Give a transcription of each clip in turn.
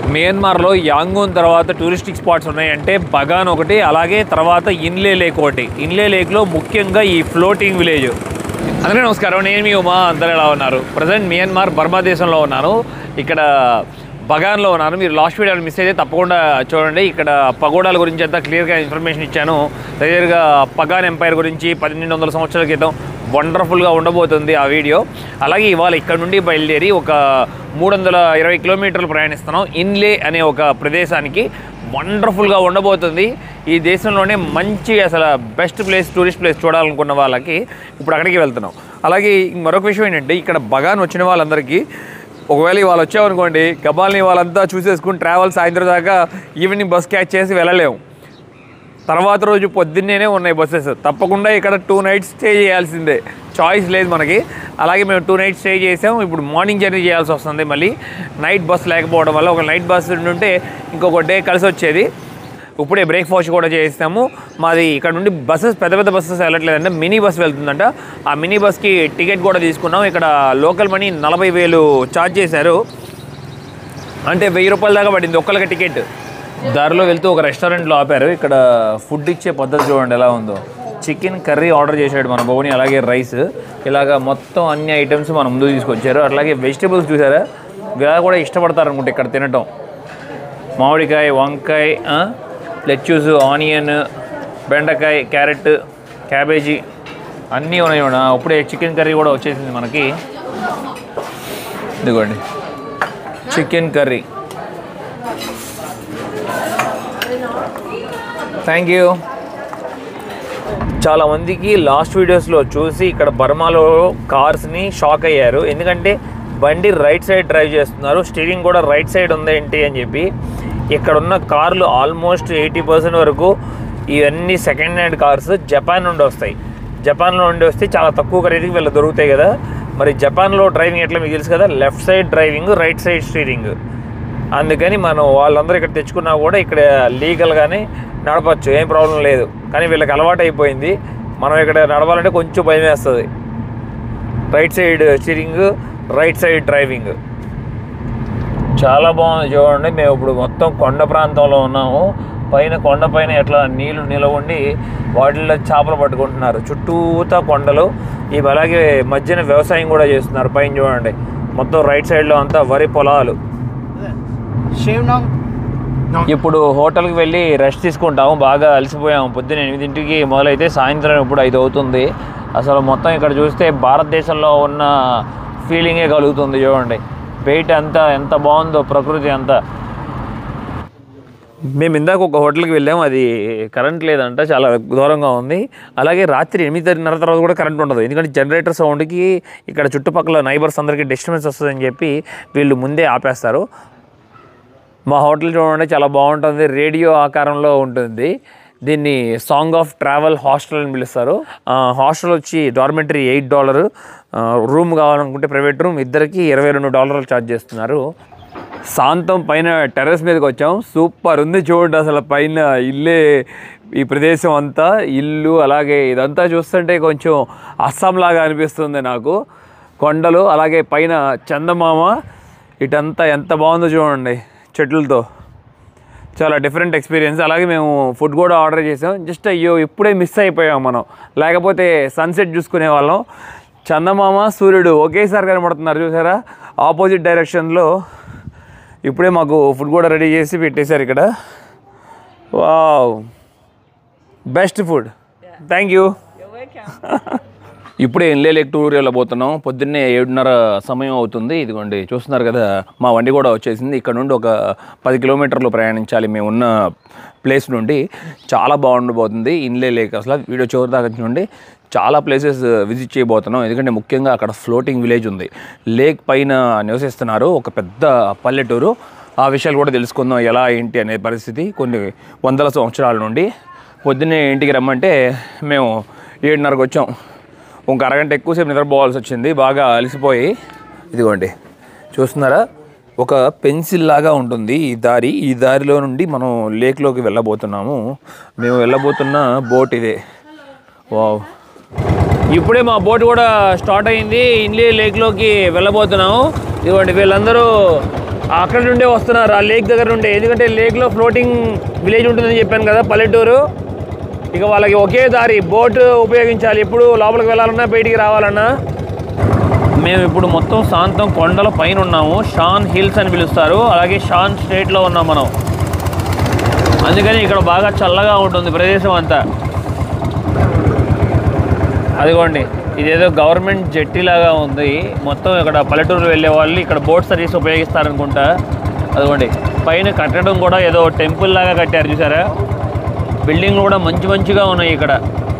మియన్మార్లో Yangon తర్వాత touristic spots ఉన్నాయంటే Bagan ఒకటి అలాగే తర్వాత ఇన్లే లేక్ ఒకటి ఇన్లే లేక్లో ముఖ్యంగా ఈ ఫ్లోటింగ్ విలేజ్ అందరికీ నమస్కారం నేను మీ ఉమా అందరూ ఎలా ఉన్నారు ప్రజెంట్ మియన్మార్ బర్మా దేశంలో ఉన్నాను ఇక్కడ బగాన్లో ఉన్నాను మీరు లాస్ట్ వీడియో మిస్ అయితే తప్పకుండా చూడండి ఇక్కడ పగోడాల గురించి అంతా క్లియర్గా ఇన్ఫర్మేషన్ ఇచ్చాను దగ్గరగా పగాన్ ఎంపైర్ గురించి పన్నెండు వందల సంవత్సరాల క్రితం వండర్ఫుల్గా ఉండబోతుంది ఆ వీడియో అలాగే ఇవాళ ఇక్కడ నుండి బయలుదేరి ఒక మూడు వందల ఇరవై కిలోమీటర్లు ప్రయాణిస్తున్నాం ఇన్లే అనే ఒక ప్రదేశానికి వండర్ఫుల్గా ఉండబోతుంది ఈ దేశంలోనే మంచి అసలు బెస్ట్ ప్లేస్ టూరిస్ట్ ప్లేస్ చూడాలనుకున్న వాళ్ళకి ఇప్పుడు అక్కడికి వెళ్తున్నాం అలాగే మరొక విషయం ఏంటంటే ఇక్కడ బగాన్ వచ్చిన వాళ్ళందరికీ ఒకవేళ ఇవాళ వచ్చామనుకోండి గబాల్ని వాళ్ళంతా చూసేసుకుని ట్రావెల్ సాయంత్రం దాకా ఈవినింగ్ బస్ క్యాచ్ చేసి వెళ్ళలేము తర్వాత రోజు పొద్దున్నేనే ఉన్నాయి బస్సెస్ తప్పకుండా ఇక్కడ టూ నైట్స్ స్టే చేయాల్సిందే చాయిస్ లేదు మనకి అలాగే మేము టూ నైట్స్ స్టే చేసాం ఇప్పుడు మార్నింగ్ జర్నీ చేయాల్సి వస్తుంది మళ్ళీ నైట్ బస్ లేకపోవడం వల్ల ఒక నైట్ బస్ ఉంటే ఇంకొక డే కలిసి వచ్చేది ఇప్పుడే బ్రేక్ఫాస్ట్ కూడా చేస్తాము మాది ఇక్కడ నుండి బస్సెస్ పెద్ద పెద్ద బస్సెస్ వెళ్ళట్లేదంటే మినీ బస్ వెళ్తుందంట ఆ మినీ బస్కి టికెట్ కూడా తీసుకున్నాం ఇక్కడ లోకల్ మనీ నలభై వేలు ఛార్జ్ చేశారు అంటే వెయ్యి రూపాయల దాకా పడింది ఒక్కరికి టికెట్ దారిలో వెళ్తూ ఒక రెస్టారెంట్లో ఆపారు ఇక్కడ ఫుడ్ ఇచ్చే పద్ధతి చూడండి ఎలా ఉందో చికెన్ కర్రీ ఆర్డర్ చేశాడు మన భవని అలాగే రైస్ ఇలాగా మొత్తం అన్ని ఐటమ్స్ మన ముందు తీసుకొచ్చారు అట్లాగే వెజిటేబుల్స్ చూసారా ఇలా కూడా ఇష్టపడతారు అనుకుంటే ఇక్కడ తినటం మామిడికాయ వంకాయ లెచ్యూస్ ఆనియన్ బెండకాయ క్యారెట్ క్యాబేజీ అన్నీ ఉన్నాయి మేడం ఇప్పుడే చికెన్ కర్రీ కూడా వచ్చేసింది మనకి ఇదిగోండి చికెన్ కర్రీ థ్యాంక్ యూ చాలా మందికి లాస్ట్ వీడియోస్లో చూసి ఇక్కడ బర్మాలో కార్స్ని షాక్ అయ్యారు ఎందుకంటే బండి రైట్ సైడ్ డ్రైవ్ చేస్తున్నారు స్టీరింగ్ కూడా రైట్ సైడ్ ఉంది ఏంటి అని చెప్పి ఇక్కడ ఉన్న కార్లు ఆల్మోస్ట్ ఎయిటీ పర్సెంట్ వరకు ఇవన్నీ సెకండ్ హ్యాండ్ కార్స్ జపాన్ నుండి వస్తాయి జపాన్లో నుండి వస్తే చాలా తక్కువ ఖరీదుకి వీళ్ళు దొరుకుతాయి కదా మరి జపాన్లో డ్రైవింగ్ ఎట్లా మీకు తెలుసు కదా left side driving right side steering అందుకని మనం వాళ్ళందరూ ఇక్కడ తెచ్చుకున్నా కూడా ఇక్కడ లీగల్గానే నడపచ్చు ఏం ప్రాబ్లం లేదు కానీ వీళ్ళకి అలవాటు అయిపోయింది మనం ఇక్కడ నడవాలంటే కొంచెం భయం వేస్తుంది right side steering right side driving చాలా బాగుంది చూడండి మేము ఇప్పుడు మొత్తం కొండ ప్రాంతంలో ఉన్నాము పైన కొండ పైన ఎట్లా నీళ్లు నిలవండి వాటిల్లో చేపలు పట్టుకుంటున్నారు చుట్టూతా కొండలు ఇవి అలాగే మధ్యన వ్యవసాయం కూడా చేస్తున్నారు పైన చూడండి మొత్తం రైట్ సైడ్లో అంతా వరి పొలాలు Shave now? No. ఇప్పుడు హోటల్కి వెళ్ళి రెస్ట్ తీసుకుంటాము బాగా అలసిపోయాము పొద్దున్న ఎనిమిదింటికి మొదలైతే సాయంత్రం ఇప్పుడు ఐదు అవుతుంది అసలు మొత్తం ఇక్కడ చూస్తే భారతదేశంలో ఉన్న ఫీలింగే కలుగుతుంది చూడండి బయట అంతా ఎంత బాగుందో ప్రకృతి అంతా మేము ఇందాక ఒక హోటల్కి వెళ్ళాము అది కరెంట్ లేదంట చాలా దూరంగా ఉంది అలాగే రాత్రి ఎనిమిదిన్నర తర్వాత కూడా కరెంట్ ఉండదు ఎందుకంటే జనరేటర్ సౌండ్కి ఇక్కడ చుట్టుపక్కల నైబర్స్ అందరికీ డిస్టర్బెన్స్ వస్తుందని చెప్పి వీళ్ళు ముందే ఆపేస్తారు మా హోటల్ చూడండి చాలా బాగుంటుంది రేడియో ఆకారంలో ఉంటుంది దీన్ని సాంగ్ ఆఫ్ ట్రావెల్ హాస్టల్ అని పిలుస్తారు ఆ, హాస్టల్ వచ్చి డార్మెంటరీ ఎయిట్ డాలర్ రూమ్ కావాలనుకుంటే ప్రైవేట్ రూమ్ ఇద్దరికి ఇరవై రెండు డాలర్లు ఛార్జ్ చేస్తున్నారు శాంతం పైన టెర్రస్ మీదకి వచ్చాం సూపర్ ఉంది చూడండి అసలు పైన ఇల్లే ఈ ప్రదేశం అంతా ఇల్లు అలాగే ఇదంతా చూస్తుంటే కొంచెం అస్సాం లాగా అనిపిస్తుంది నాకు కొండలు అలాగే పైన చందమామ ఇటంతా ఎంత బాగుందో చూడండి చెట్లతో చాలా డిఫరెంట్ ఎక్స్పీరియన్స్ అలాగే మేము ఫుడ్ కూడా ఆర్డర్ చేసాం జస్ట్ అయ్యో ఇప్పుడే మిస్ అయిపోయాం మనం లేకపోతే సన్సెట్ చూసుకునే వాళ్ళం చందమామ సూర్యుడు ఒకేసారి కనబడుతున్నారు చూసారా ఆపోజిట్ డైరెక్షన్లో ఇప్పుడే మాకు ఫుడ్ కూడా రెడీ చేసి పెట్టేశారు ఇక్కడ wow best food thank you ఇప్పుడే ఎన్లే లేక్ టూర్ వెళ్ళబోతున్నాం పొద్దున్నే ఏడున్నర సమయం అవుతుంది ఇదిగోండి చూస్తున్నారు కదా మా వండి కూడా వచ్చేసింది ఇక్కడ నుండి ఒక పది కిలోమీటర్లు ప్రయాణించాలి మేము ఉన్న ప్లేస్ నుండి చాలా బాగుండబోతుంది ఇన్లే లేక్ అసలు వీడియో చివరి దాకా నుండి చాలా ప్లేసెస్ విజిట్ చేయబోతున్నాం ఎందుకంటే ముఖ్యంగా అక్కడ ఫ్లోటింగ్ విలేజ్ ఉంది లేక్ పైన నివసిస్తున్నారు ఒక పెద్ద పల్లెటూరు ఆ విషయాలు కూడా తెలుసుకుందాం ఎలా ఏంటి అనే పరిస్థితి కొన్ని వందల సంవత్సరాల నుండి పొద్దున్నే ఇంటికి రమ్మంటే మేము ఏడున్నరకు వచ్చాం ఒక అరగంట ఎక్కువసేపు నిద్రపోవాల్సి వచ్చింది బాగా అలసిపోయి ఇదిగోండి చూస్తున్నారా ఒక పెన్సిల్ లాగా ఉంటుంది ఈ దారి ఈ దారిలో నుండి మనం లేక్లోకి వెళ్ళబోతున్నాము మేము వెళ్ళబోతున్న బోట్ ఇదే వావ్ ఇప్పుడే మా బోట్ కూడా స్టార్ట్ అయింది ఇన్లీ లేక్లోకి వెళ్ళబోతున్నాము ఇదిగోండి వీళ్ళందరూ అక్కడ నుండే వస్తున్నారు ఆ లేక్ దగ్గర నుండే ఎందుకంటే లేక్లో ఫ్లోటింగ్ విలేజ్ ఉంటుందని చెప్పాను కదా పల్లెటూరు ఇక వాళ్ళకి ఒకే దారి బోట్ ఉపయోగించాలి ఎప్పుడు లోపలికి వెళ్ళాలన్నా బయటికి రావాలన్నా మేము ఇప్పుడు మొత్తం శాంతం కొండల పైన ఉన్నాము షాన్ హిల్స్ అని పిలుస్తారు అలాగే షాన్ స్టేట్లో ఉన్నాం మనం అందుకని ఇక్కడ బాగా చల్లగా ఉంటుంది ప్రదేశం అంతా అదిగోండి ఇదేదో గవర్నమెంట్ జెట్టి లాగా ఉంది మొత్తం ఇక్కడ పల్లెటూరు వెళ్ళే వాళ్ళు ఇక్కడ బోట్ సర్వీస్ ఉపయోగిస్తారనుకుంటా అదిగోండి పైన కట్టడం కూడా ఏదో టెంపుల్ లాగా కట్టారు చూసారా బిల్డింగ్లు కూడా మంచి మంచిగా ఉన్నాయి ఇక్కడ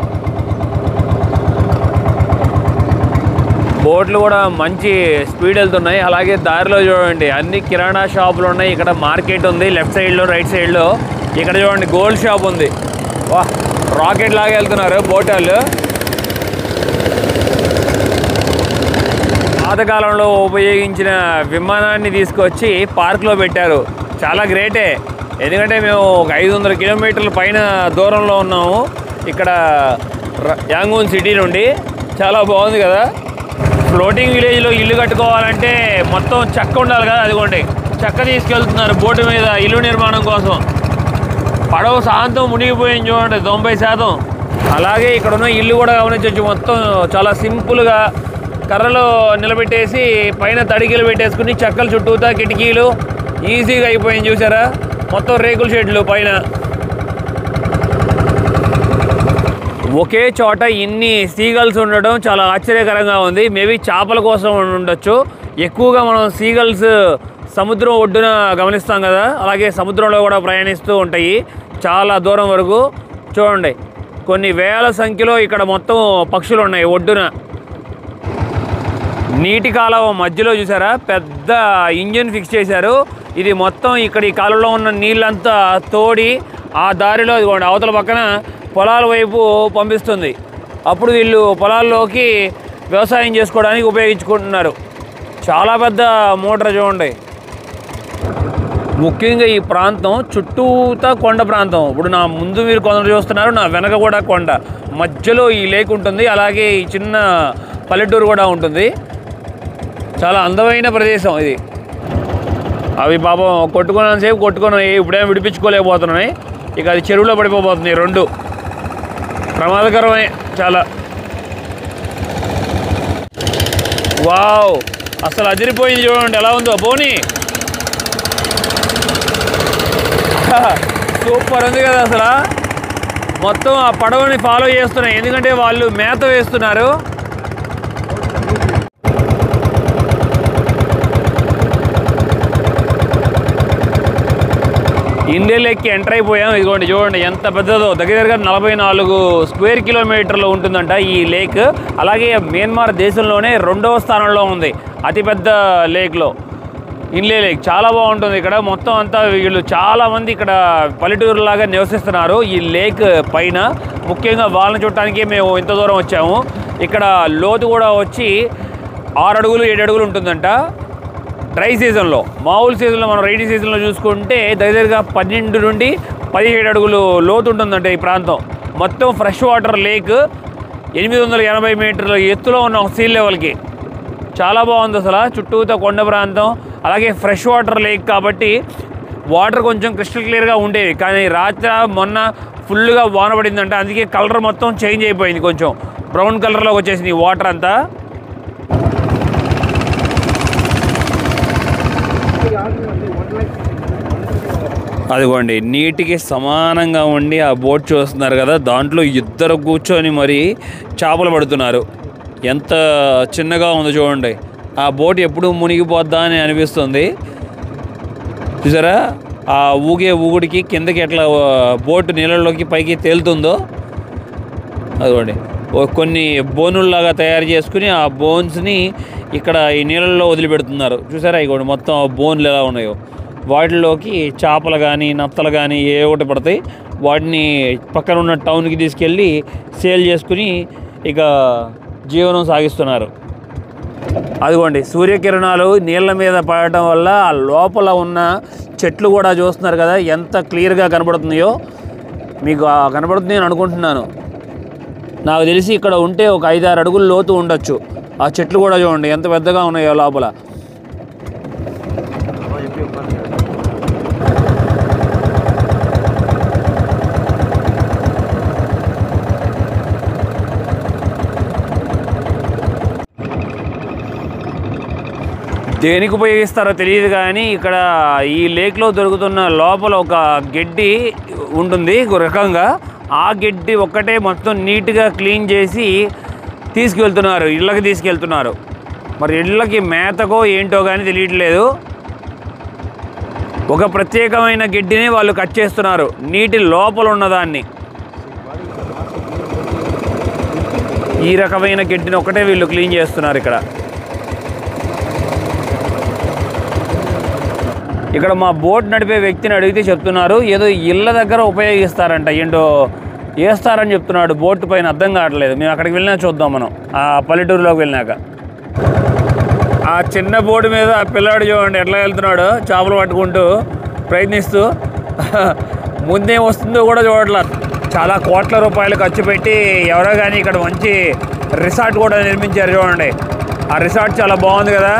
బోట్లు కూడా మంచి స్పీడ్ వెళ్తున్నాయి అలాగే దారిలో చూడండి అన్ని కిరాణా షాపులు ఉన్నాయి ఇక్కడ మార్కెట్ ఉంది లెఫ్ట్ సైడ్లో రైట్ సైడ్లో ఇక్కడ చూడండి గోల్డ్ షాప్ ఉంది వా రాకెట్ లాగా వెళ్తున్నారు బోట్ వాళ్ళు పాతకాలంలో ఉపయోగించిన విమానాన్ని తీసుకొచ్చి పార్క్లో పెట్టారు చాలా గ్రేటే ఎందుకంటే మేము ఒక ఐదు వందల కిలోమీటర్ల పైన దూరంలో ఉన్నాము ఇక్కడ ర- యాంగూన్ సిటీ నుండి చాలా బాగుంది కదా ఫ్లోటింగ్ విలేజ్లో ఇల్లు కట్టుకోవాలంటే మొత్తం చెక్క ఉండాలి కదా అదిగోండి చెక్క తీసుకెళ్తున్నారు బోటు మీద ఇల్లు నిర్మాణం కోసం పడవ శాంతం మునిగిపోయింది చూడండి తొంభై శాతం అలాగే ఇక్కడ ఉన్న ఇల్లు కూడా గమనించవచ్చు మొత్తం చాలా సింపుల్గా కర్రలు నిలబెట్టేసి పైన తడికీలు పెట్టేసుకుని చెక్కలు చుట్టూతా కిటికీలు ఈజీగా అయిపోయింది చూసారా మొత్తం రేకుల షెడ్లు పైన ఒకే చోట ఇన్ని సీగల్స్ ఉండడం చాలా ఆశ్చర్యకరంగా ఉంది మేబీ చేపల కోసం ఉండొచ్చు ఎక్కువగా మనం సీగల్స్ సముద్రం ఒడ్డున గమనిస్తాం కదా అలాగే సముద్రంలో కూడా ప్రయాణిస్తూ ఉంటాయి చాలా దూరం వరకు చూడండి కొన్ని వేల సంఖ్యలో ఇక్కడ మొత్తం పక్షులు ఉన్నాయి ఒడ్డున నీటి కాలువ మధ్యలో చూసారా పెద్ద ఇంజిన్ ఫిక్స్ చేశారు ఇది మొత్తం ఇక్కడ ఈ కాలువలో ఉన్న నీళ్ళంతా తోడి ఆ దారిలో ఇదిగోండి అవతల పక్కన పొలాల వైపు పంపిస్తుంది అప్పుడు వీళ్ళు పొలాల్లోకి వ్యవసాయం చేసుకోవడానికి ఉపయోగించుకుంటున్నారు చాలా పెద్ద మోటార్ చూడండి ముఖ్యంగా ఈ ప్రాంతం చుట్టూతా కొండ ప్రాంతం ఇప్పుడు నా ముందు మీరు కొందరు చూస్తున్నారు నా వెనక కూడా కొండ మధ్యలో ఈ లేక్ ఉంటుంది అలాగే ఈ చిన్న పల్లెటూరు కూడా ఉంటుంది చాలా అందమైన ప్రదేశం ఇది అవి పాపం కొట్టుకున్నంతసేపు కొట్టుకున్నాయి ఇప్పుడేం విడిపించుకోలేకపోతున్నాయి ఇక అది చెరువులో పడిపోబోతుంది రెండు ప్రమాదకరమే చాలా వావ్ అసలు అదిరిపోయింది చూడండి ఎలా ఉందో బోని సూపర్ ఉంది కదా అసలు మొత్తం ఆ పడవని ఫాలో చేస్తున్నాయి ఎందుకంటే వాళ్ళు మేత వేస్తున్నారు ఇండియా లేక్కి ఎంటర్ అయిపోయాం ఇదిగోండి చూడండి ఎంత పెద్దదో దగ్గర దగ్గర నలభై నాలుగు స్క్వేర్ కిలోమీటర్లు ఉంటుందంట ఈ లేక్ అలాగే మయన్మార్ దేశంలోనే రెండవ స్థానంలో ఉంది అతిపెద్ద లేక్లో ఇన్లే లేక్ చాలా బాగుంటుంది ఇక్కడ మొత్తం అంతా వీళ్ళు చాలా మంది ఇక్కడ పల్లెటూరులాగా నివసిస్తున్నారు ఈ లేక్ పైన ముఖ్యంగా వాళ్ళని చూడటానికి మేము ఇంత దూరం వచ్చాము ఇక్కడ లోతు కూడా వచ్చి ఆరు అడుగులు ఏడు అడుగులు ఉంటుందంట డ్రై సీజన్లో మామూలు సీజన్లో మనం రైనీ సీజన్లో చూసుకుంటే దగ్గరగా పన్నెండు నుండి పదిహేడు అడుగులు లోతు ఉంటుందంట ఈ ప్రాంతం మొత్తం ఫ్రెష్ వాటర్ లేక్ ఎనిమిది వందల ఎనభై మీటర్ల ఎత్తులో ఉన్న ఒక సీ లెవెల్కి చాలా బాగుంది అసలు చుట్టూతో కొండ ప్రాంతం అలాగే ఫ్రెష్ వాటర్ లేక్ కాబట్టి వాటర్ కొంచెం క్రిస్టల్ క్లియర్గా ఉండేది కానీ రాత్రి మొన్న ఫుల్గా వాన పడిందంట అందుకే కలర్ మొత్తం చేంజ్ అయిపోయింది కొంచెం బ్రౌన్ కలర్లోకి వచ్చేసింది ఈ వాటర్ అంతా అదిగోండి నీటికి సమానంగా ఉండి ఆ బోట్ చూస్తున్నారు కదా దాంట్లో ఇద్దరు కూర్చొని మరి చేపలు పడుతున్నారు ఎంత చిన్నగా ఉందో చూడండి ఆ బోట్ ఎప్పుడు మునిగిపోద్దా అని అనిపిస్తుంది చూసారా ఆ ఊగే ఊగుడికి కిందకి ఎట్లా ఆ, బోట్ నీళ్ళలోకి పైకి తేలుతుందో అదిగోండి ఓ కొన్ని బోనుల్లాగా తయారు చేసుకుని ఆ బోన్స్ని ఇక్కడ ఈ నీళ్ళల్లో వదిలిపెడుతున్నారు చూసారా ఇగోండి మొత్తం ఆ బోన్లు ఎలా ఉన్నాయో వాటిలోకి చేపలు కానీ నత్తలు కానీ ఏ ఒకటి పడతాయి వాటిని పక్కన ఉన్న టౌన్కి తీసుకెళ్ళి సేల్ చేసుకుని ఇక జీవనం సాగిస్తున్నారు అదిగోండి సూర్యకిరణాలు నీళ్ళ మీద పడటం వల్ల ఆ లోపల ఉన్న చెట్లు కూడా చూస్తున్నారు కదా ఎంత క్లియర్గా కనబడుతున్నాయో మీకు ఆ కనబడుతుంది అని అనుకుంటున్నాను నాకు తెలిసి ఇక్కడ ఉంటే ఒక ఐదారు అడుగులు లోతు ఉండొచ్చు ఆ చెట్లు కూడా చూడండి ఎంత పెద్దగా ఉన్నాయో లోపల చెప్పి దేనికి ఉపయోగిస్తారో తెలియదు కానీ ఇక్కడ ఈ లేక్లో దొరుకుతున్న లోపల ఒక గడ్డి ఉంటుంది ఒక రకంగా ఆ గడ్డి ఒక్కటే మొత్తం నీట్గా క్లీన్ చేసి తీసుకెళ్తున్నారు ఇళ్ళకి తీసుకెళ్తున్నారు మరి ఇళ్ళకి మేతకో ఏంటో కానీ తెలియట్లేదు ఒక ప్రత్యేకమైన గడ్డిని వాళ్ళు కట్ చేస్తున్నారు నీటి లోపల ఉన్నదాన్ని ఈ రకమైన గడ్డిని ఒకటే వీళ్ళు క్లీన్ చేస్తున్నారు ఇక్కడ ఇక్కడ మా బోట్ నడిపే వ్యక్తిని అడిగితే చెప్తున్నారు ఏదో ఇళ్ళ దగ్గర ఉపయోగిస్తారంట ఏంటో వేస్తారని చెప్తున్నాడు బోట్ పైన అర్థం కావట్లేదు మేము అక్కడికి వెళ్ళినా చూద్దాం మనం ఆ పల్లెటూరులోకి వెళ్ళినాక ఆ చిన్న బోటు మీద ఆ పిల్లాడు చూడండి ఎట్లా వెళ్తున్నాడు చేపలు పట్టుకుంటూ ప్రయత్నిస్తూ ముందేం వస్తుందో కూడా చూడట్లేదు చాలా కోట్ల రూపాయలు ఖర్చు పెట్టి ఎవరో కానీ ఇక్కడ మంచి రిసార్ట్ కూడా నిర్మించారు చూడండి ఆ రిసార్ట్ చాలా బాగుంది కదా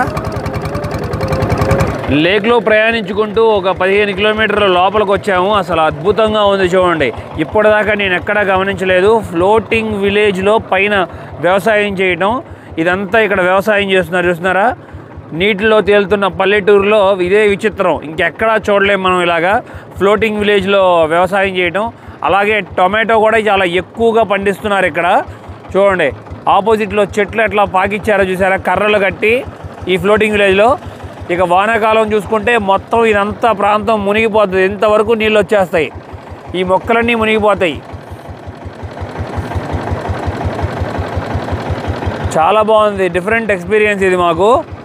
లేక్లో ప్రయాణించుకుంటూ ఒక పదిహేను కిలోమీటర్ల లోపలికి వచ్చాము అసలు అద్భుతంగా ఉంది చూడండి ఇప్పటిదాకా నేను ఎక్కడా గమనించలేదు ఫ్లోటింగ్ విలేజ్లో పైన వ్యవసాయం చేయటం ఇదంతా ఇక్కడ వ్యవసాయం చేస్తున్నారు చూస్తున్నారా నీటిలో తేలుతున్న పల్లెటూరులో ఇదే విచిత్రం ఇంకెక్కడా చూడలేము మనం ఇలాగా ఫ్లోటింగ్ విలేజ్లో వ్యవసాయం చేయటం అలాగే టొమాటో కూడా చాలా ఎక్కువగా పండిస్తున్నారు ఇక్కడ చూడండి ఆపోజిట్లో చెట్లు ఎట్లా పాకిచ్చారో చూసారా కర్రలు కట్టి ఈ ఫ్లోటింగ్ విలేజ్లో ఇక వానాకాలం చూసుకుంటే మొత్తం ఇదంతా ప్రాంతం మునిగిపోతుంది ఇంతవరకు నీళ్ళు వచ్చేస్తాయి ఈ మొక్కలన్నీ మునిగిపోతాయి చాలా బాగుంది డిఫరెంట్ ఎక్స్పీరియన్స్ ఇది మాకు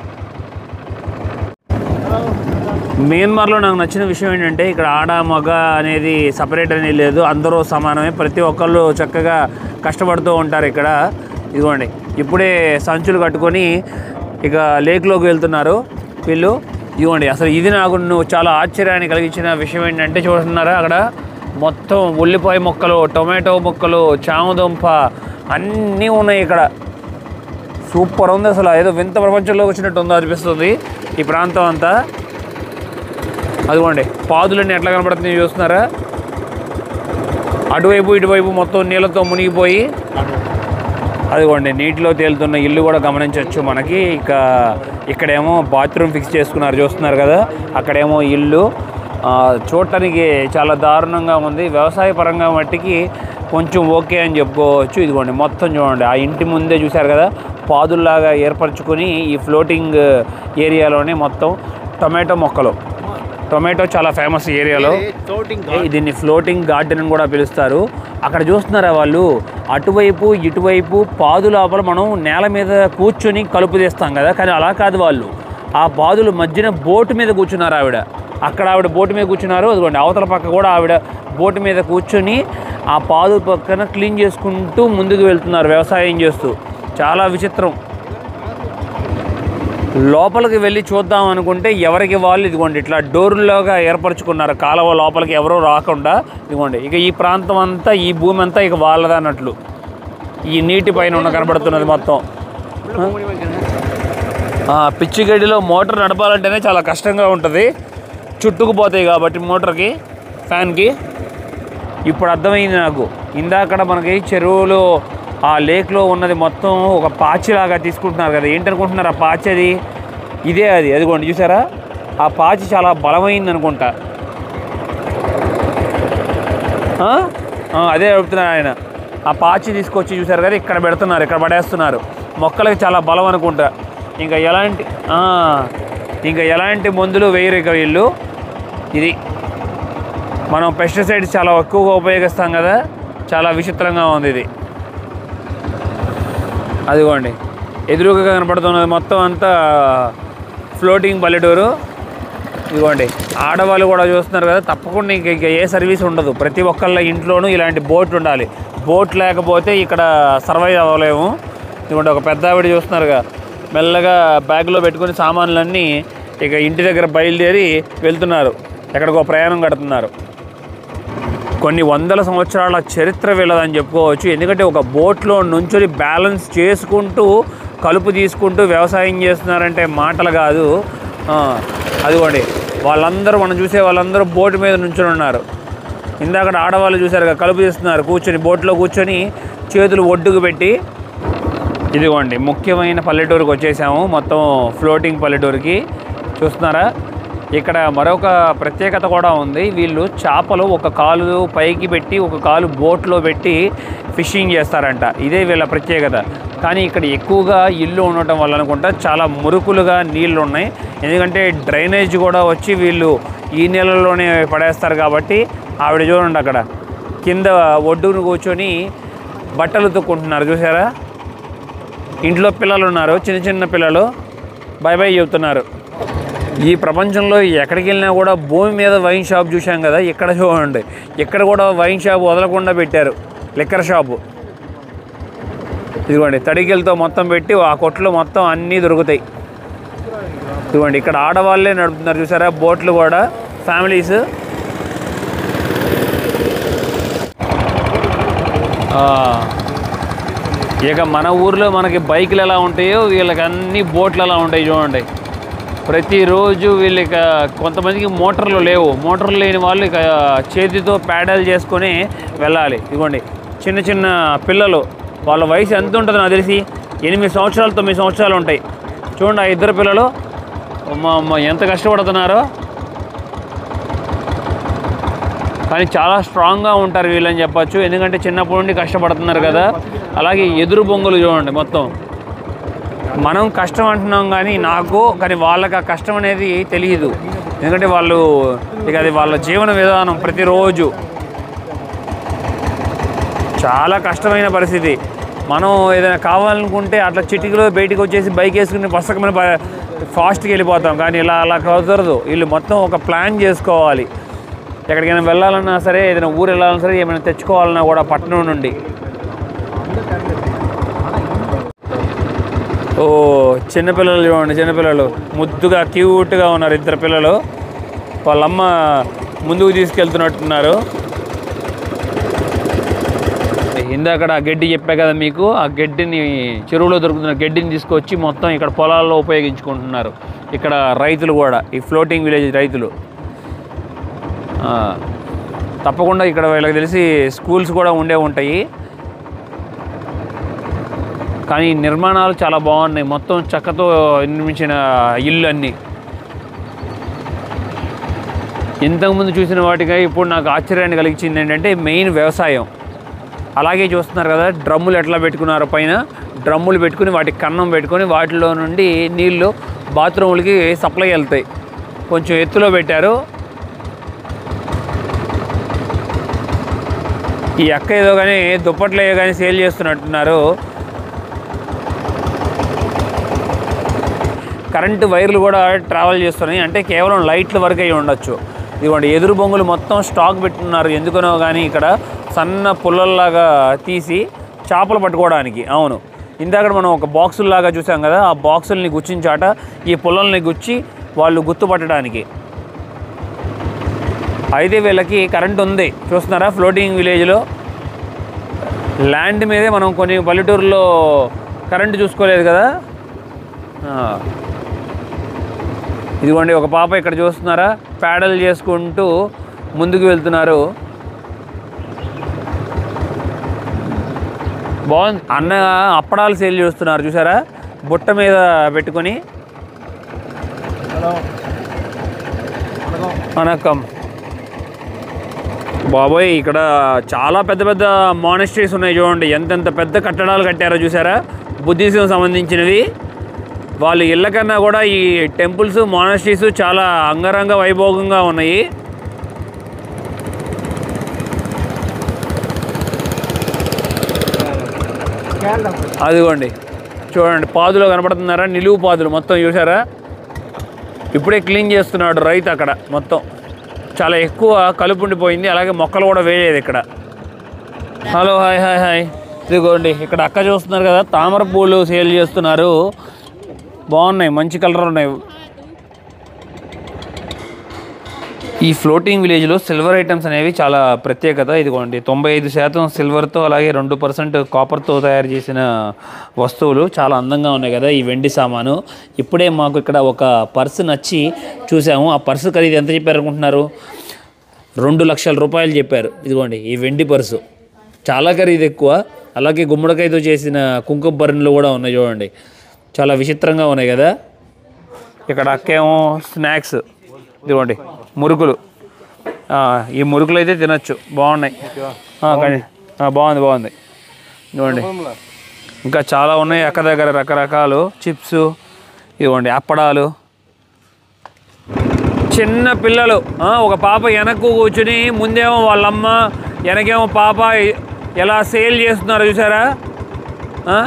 మియన్మార్లో నాకు నచ్చిన విషయం ఏంటంటే ఇక్కడ ఆడ మగ అనేది సపరేట్ అనేది లేదు అందరూ సమానమే ప్రతి ఒక్కళ్ళు చక్కగా కష్టపడుతూ ఉంటారు ఇక్కడ ఇదిగోండి ఇప్పుడే సంచులు కట్టుకొని ఇక లేక్లోకి వెళ్తున్నారు వీళ్ళు ఇదిగోండి అసలు ఇది నాకు నువ్వు చాలా ఆశ్చర్యాన్ని కలిగించిన విషయం ఏంటంటే చూస్తున్నారా అక్కడ మొత్తం ఉల్లిపాయ మొక్కలు టొమాటో మొక్కలు చామదుంప అన్నీ ఉన్నాయి ఇక్కడ సూపర్ ఉంది అసలు ఏదో వింత ప్రపంచంలోకి వచ్చినట్టు ఉందో అనిపిస్తుంది ఈ ప్రాంతం అంతా అదిగోండి పాదులన్నీ ఎట్లా కనబడుతున్నాయి చూస్తున్నారా అటువైపు ఇటువైపు మొత్తం నీళ్ళతో మునిగిపోయి అదిగోండి నీటిలో తేలుతున్న ఇల్లు కూడా గమనించవచ్చు మనకి ఇక ఇక్కడేమో బాత్రూమ్ ఫిక్స్ చేసుకున్నారు చూస్తున్నారు కదా అక్కడేమో ఇల్లు ఆ, చూడటానికి చాలా దారుణంగా ఉంది వ్యవసాయ పరంగా మట్టికి కొంచెం ఓకే అని చెప్పుకోవచ్చు ఇదిగోండి మొత్తం చూడండి ఆ ఇంటి ముందే చూశారు కదా పాదుల్లాగా ఏర్పరచుకొని ఈ ఫ్లోటింగ్ ఏరియాలోనే మొత్తం టొమాటో మొక్కలు టొమాటో చాలా ఫేమస్ ఈ ఏరియాలో ఫ్లోటింగ్ ఏ, దీన్ని ఫ్లోటింగ్ గార్డెన్ అని కూడా పిలుస్తారు అక్కడ చూస్తున్నారా వాళ్ళు అటువైపు ఇటువైపు పాదు లోపల మనం నేల మీద కూర్చొని కలుపు తీస్తాం కదా కానీ అలా కాదు వాళ్ళు ఆ పాదుల మధ్యన బోటు మీద కూర్చున్నారు ఆవిడ అక్కడ ఆవిడ బోటు మీద కూర్చున్నారు అదిగోండి అవతల పక్క కూడా ఆవిడ బోటు మీద కూర్చొని ఆ పాదు పక్కన క్లీన్ చేసుకుంటూ ముందుకు వెళ్తున్నారు వ్యవసాయం చేస్తూ చాలా విచిత్రం లోపలికి వెళ్ళి చూద్దాం అనుకుంటే ఎవరికి వాళ్ళు ఇదిగోండి ఇట్లా డోర్లాగా ఏర్పరచుకున్నారు కాలువ లోపలికి ఎవరూ రాకుండా ఇదిగోండి ఇక ఈ ప్రాంతం అంతా ఈ భూమి అంతా ఇక వాళ్ళది అన్నట్లు ఈ నీటి పైన ఉన్న కనబడుతున్నది మొత్తం ఆ, పిచ్చి గడ్డిలో మోటార్ నడపాలంటేనే చాలా కష్టంగా ఉంటుంది చుట్టుకుపోతాయి కాబట్టి మోటార్కి ఫ్యాన్కి ఇప్పుడు అర్థమైంది నాకు ఇందాకడ మనకి చెరువులో ఆ లేక్లో ఉన్నది మొత్తం ఒక పాచిలాగా తీసుకుంటున్నారు కదా ఏంటనుకుంటున్నారు ఆ పాచి అది ఇదే అది అదిగోండి చూసారా ఆ పాచి చాలా బలమైంది అనుకుంటా ఆ? ఆ, అదే చెప్తున్నారు ఆయన ఆ పాచి తీసుకొచ్చి చూసారు కదా ఇక్కడ పెడుతున్నారు ఇక్కడ పడేస్తున్నారు మొక్కలకి చాలా బలం అనుకుంటా ఇంకా ఎలాంటి ఆ, ఇంకా ఎలాంటి మందులు వేయరు ఇక వీళ్ళు ఇది మనం పెస్టిసైడ్స్ చాలా ఎక్కువగా ఉపయోగిస్తాం కదా చాలా విచిత్రంగా ఉంది ఇది అదిగోండి ఎదురుగా కనపడుతున్నది మొత్తం అంతా ఫ్లోటింగ్ పల్లెటూరు ఇదిగోండి ఆడవాళ్ళు కూడా చూస్తున్నారు కదా తప్పకుండా ఇంక ఇంక ఏ సర్వీస్ ఉండదు ప్రతి ఒక్కళ్ళ ఇంట్లోనూ ఇలాంటి బోట్ ఉండాలి బోట్ లేకపోతే ఇక్కడ సర్వైవ్ అవ్వలేము ఇదిగోండి ఒక పెద్ద ఆవిడ చూస్తున్నారుగా మెల్లగా బ్యాగ్లో పెట్టుకుని సామాన్లన్నీ ఇక ఇంటి దగ్గర బయలుదేరి వెళ్తున్నారు ఎక్కడికో ప్రయాణం కడుతున్నారు కొన్ని వందల సంవత్సరాల చరిత్ర వీళ్ళదని చెప్పుకోవచ్చు ఎందుకంటే ఒక బోట్లో నుంచుని బ్యాలెన్స్ చేసుకుంటూ కలుపు తీసుకుంటూ వ్యవసాయం చేస్తున్నారంటే మాటలు కాదు ఆ, అదిగోండి వాళ్ళందరూ మనం చూసే వాళ్ళందరూ బోటు మీద నుంచుని ఉన్నారు ఇందాక ఆడవాళ్ళు చూసారు కదా కలుపు తీస్తున్నారు కూర్చొని బోట్లో కూర్చొని చేతులు ఒడ్డుకు పెట్టి ఇదిగోండి ముఖ్యమైన పల్లెటూరుకి వచ్చేసాము మొత్తం ఫ్లోటింగ్ పల్లెటూరుకి చూస్తున్నారా ఇక్కడ మరొక ప్రత్యేకత కూడా ఉంది వీళ్ళు చేపలు ఒక కాలు పైకి పెట్టి ఒక కాలు బోట్లో పెట్టి ఫిషింగ్ చేస్తారంట ఇదే వీళ్ళ ప్రత్యేకత కానీ ఇక్కడ ఎక్కువగా ఇల్లు ఉండటం వల్ల అనుకుంటా చాలా మురుకులుగా నీళ్లు ఉన్నాయి ఎందుకంటే డ్రైనేజ్ కూడా వచ్చి వీళ్ళు ఈ నీళ్ళలోనే పడేస్తారు కాబట్టి ఆవిడ చూడండి అక్కడ కింద ఒడ్డును కూర్చొని బట్టలు ఉతుక్కుంటున్నారు చూసారా ఇంట్లో పిల్లలు ఉన్నారు చిన్న చిన్న పిల్లలు బై బై చెబుతున్నారు ఈ ప్రపంచంలో ఎక్కడికి వెళ్ళినా కూడా భూమి మీద వైన్ షాప్ చూసాం కదా ఇక్కడ చూడండి ఇక్కడ కూడా వైన్ షాప్ వదలకుండా పెట్టారు లిక్కర్ షాపు ఇదిగోండి తడికెలతో మొత్తం పెట్టి ఆ కొట్లో మొత్తం అన్నీ దొరుకుతాయి ఇదిగోండి ఇక్కడ ఆడవాళ్ళే నడుపుతున్నారు చూసారా బోట్లు కూడా ఫ్యామిలీస్ ఇక మన ఊర్లో మనకి బైకులు ఎలా ఉంటాయో వీళ్ళకి అన్ని బోట్లు ఎలా ఉంటాయి చూడండి ప్రతిరోజు వీళ్ళకి కొంతమందికి మోటార్లు లేవు మోటార్లు లేని వాళ్ళు ఇక చేతితో ప్యాడల్ చేసుకొని వెళ్ళాలి ఇదిగోండి చిన్న చిన్న పిల్లలు వాళ్ళ వయసు ఎంత ఉంటుందో నాకు తెలిసి ఎనిమిది సంవత్సరాలు తొమ్మిది సంవత్సరాలు ఉంటాయి చూడండి ఆ ఇద్దరు పిల్లలు అమ్మ అమ్మ ఎంత కష్టపడుతున్నారో కానీ చాలా స్ట్రాంగ్గా ఉంటారు వీళ్ళని చెప్పొచ్చు ఎందుకంటే చిన్నప్పటి నుండి కష్టపడుతున్నారు కదా అలాగే ఎదురు బొంగులు చూడండి మొత్తం మనం కష్టం అంటున్నాం కానీ నాకు కానీ వాళ్ళకి ఆ కష్టం అనేది తెలియదు ఎందుకంటే వాళ్ళు ఇక అది వాళ్ళ జీవన విధానం ప్రతిరోజు చాలా కష్టమైన పరిస్థితి మనం ఏదైనా కావాలనుకుంటే అట్లా చిటికలో బయటికి వచ్చేసి బైక్ వేసుకుని బస్సకమైన ఫాస్ట్కి వెళ్ళిపోతాం కానీ ఇలా అలా కుదరదు వీళ్ళు మొత్తం ఒక ప్లాన్ చేసుకోవాలి ఎక్కడికైనా వెళ్ళాలన్నా సరే ఏదైనా ఊరు వెళ్ళాలన్నా సరే ఏమైనా తెచ్చుకోవాలన్నా కూడా పట్టణం నుండి ఓ చిన్నపిల్లలు చూడండి చిన్నపిల్లలు ముద్దుగా క్యూట్గా ఉన్నారు ఇద్దరు పిల్లలు వాళ్ళమ్మ ముందుకు తీసుకెళ్తున్నట్టున్నారు ఇందాకడ ఆ గడ్డి చెప్పా కదా మీకు ఆ గడ్డిని చెరువులో దొరుకుతున్న గడ్డిని తీసుకొచ్చి మొత్తం ఇక్కడ పొలాల్లో ఉపయోగించుకుంటున్నారు ఇక్కడ రైతులు కూడా ఈ ఫ్లోటింగ్ విలేజ్ రైతులు ఆ, తప్పకుండా ఇక్కడ వీళ్ళకి తెలిసి స్కూల్స్ కూడా ఉండే ఉంటాయి కానీ ఈ నిర్మాణాలు చాలా బాగున్నాయి మొత్తం చెక్కతో నిర్మించిన ఇల్లు అన్నీ ఇంతకుముందు చూసిన వాటిగా ఇప్పుడు నాకు ఆశ్చర్యాన్ని కలిగించింది ఏంటంటే మెయిన్ వ్యవసాయం అలాగే చూస్తున్నారు కదా డ్రమ్ములు ఎట్లా పెట్టుకున్నారు పైన డ్రమ్ములు పెట్టుకుని వాటికి కన్నం పెట్టుకొని వాటిలో నుండి నీళ్లు బాత్రూములకి సప్లై వెళ్తాయి కొంచెం ఎత్తులో పెట్టారు ఈ అక్క ఏదో కానీ దుప్పట్లు ఏదో కానీ సేల్ చేస్తున్నట్టున్నారు కరెంటు వైర్లు కూడా ట్రావెల్ చేస్తున్నాయి అంటే కేవలం లైట్ల వరకు అయి ఉండొచ్చు ఇదిగోండి ఎదురు బొంగులు మొత్తం స్టాక్ పెట్టున్నారు ఎందుకనో కానీ ఇక్కడ సన్న పుల్లల్లాగా తీసి చేపలు పట్టుకోవడానికి అవును ఇందాక మనం ఒక బాక్సుల్లాగా చూసాం కదా ఆ బాక్సుల్ని గుచ్చించాట ఈ పుల్లల్ని గుచ్చి వాళ్ళు గుర్తుపట్టడానికి అయితే వీళ్ళకి కరెంట్ ఉంది చూస్తున్నారా ఫ్లోటింగ్ విలేజ్లో ల్యాండ్ మీదే మనం కొన్ని పల్లెటూరులో కరెంటు చూసుకోలేదు కదా ఆ. ఇదిగోండి ఒక పాప ఇక్కడ చూస్తున్నారా ప్యాడల్ చేసుకుంటూ ముందుకు వెళ్తున్నారు బాగుంది అన్న అప్పడాలు సేల్ చేస్తున్నారు చూసారా బుట్ట మీద పెట్టుకొని హలో వణకం వనకం బాబోయ్ ఇక్కడ చాలా పెద్ద పెద్ద మానిస్ట్రీస్ ఉన్నాయి చూడండి ఎంతెంత పెద్ద కట్టడాలు కట్టారో చూసారా బుద్ధిజం సంబంధించినవి వాళ్ళు ఇళ్ళ కన్నా కూడా ఈ టెంపుల్స్ మానస్ట్రీస్ చాలా అంగరంగ వైభోగంగా ఉన్నాయి క్యాన్ అదిగోండి చూడండి పాదులు కనపడుతున్నారా నిలువు పాదులు మొత్తం చూసారా ఇప్పుడే క్లీన్ చేస్తున్నాడు రైతు అక్కడ మొత్తం చాలా ఎక్కువ కలుపు ఉండిపోయింది అలాగే మొక్కలు కూడా వేయలేదు ఇక్కడ హలో హాయ్ హాయ్ హాయ్ ఇదిగోండి ఇక్కడ అక్క చూస్తున్నారు కదా తామర పూలు సేల్ చేస్తున్నారు బాగున్నాయి మంచి కలర్ ఉన్నాయి ఈ ఫ్లోటింగ్ విలేజ్లో సిల్వర్ ఐటమ్స్ అనేవి చాలా ప్రత్యేకత ఇదిగోండి తొంభై ఐదు శాతం సిల్వర్తో అలాగే రెండు పర్సెంట్ కాపర్తో తయారు చేసిన వస్తువులు చాలా అందంగా ఉన్నాయి కదా ఈ వెండి సామాను ఇప్పుడే మాకు ఇక్కడ ఒక పర్సు నచ్చి చూసాము ఆ పర్సు ఖరీదు ఎంత చెప్పారు అనుకుంటున్నారు రెండు లక్షల రూపాయలు చెప్పారు ఇదిగోండి ఈ వెండి పర్సు చాలా ఖరీదు ఎక్కువ అలాగే గుమ్మడికాయతో చేసిన కుంకుమ భరణులు కూడా ఉన్నాయి చూడండి చాలా విచిత్రంగా ఉన్నాయి కదా ఇక్కడ అక్కేమో స్నాక్స్ ఇదిగోండి మురుకులు ఆ, ఈ మురుకులు అయితే తినచ్చు బాగున్నాయి ఆ, కానీ ఆ, బాగుంది బాగుంది ఇదిగోండి ఇంకా చాలా ఉన్నాయి అక్క దగ్గర రకరకాలు చిప్స్ ఇదిగోండి అప్పడాలు చిన్న పిల్లలు ఆ, ఒక పాప వెనక్కు కూర్చుని ముందేమో వాళ్ళమ్మ వెనకేమో పాప ఎలా సేల్ చేస్తున్నారో చూసారా ఆ?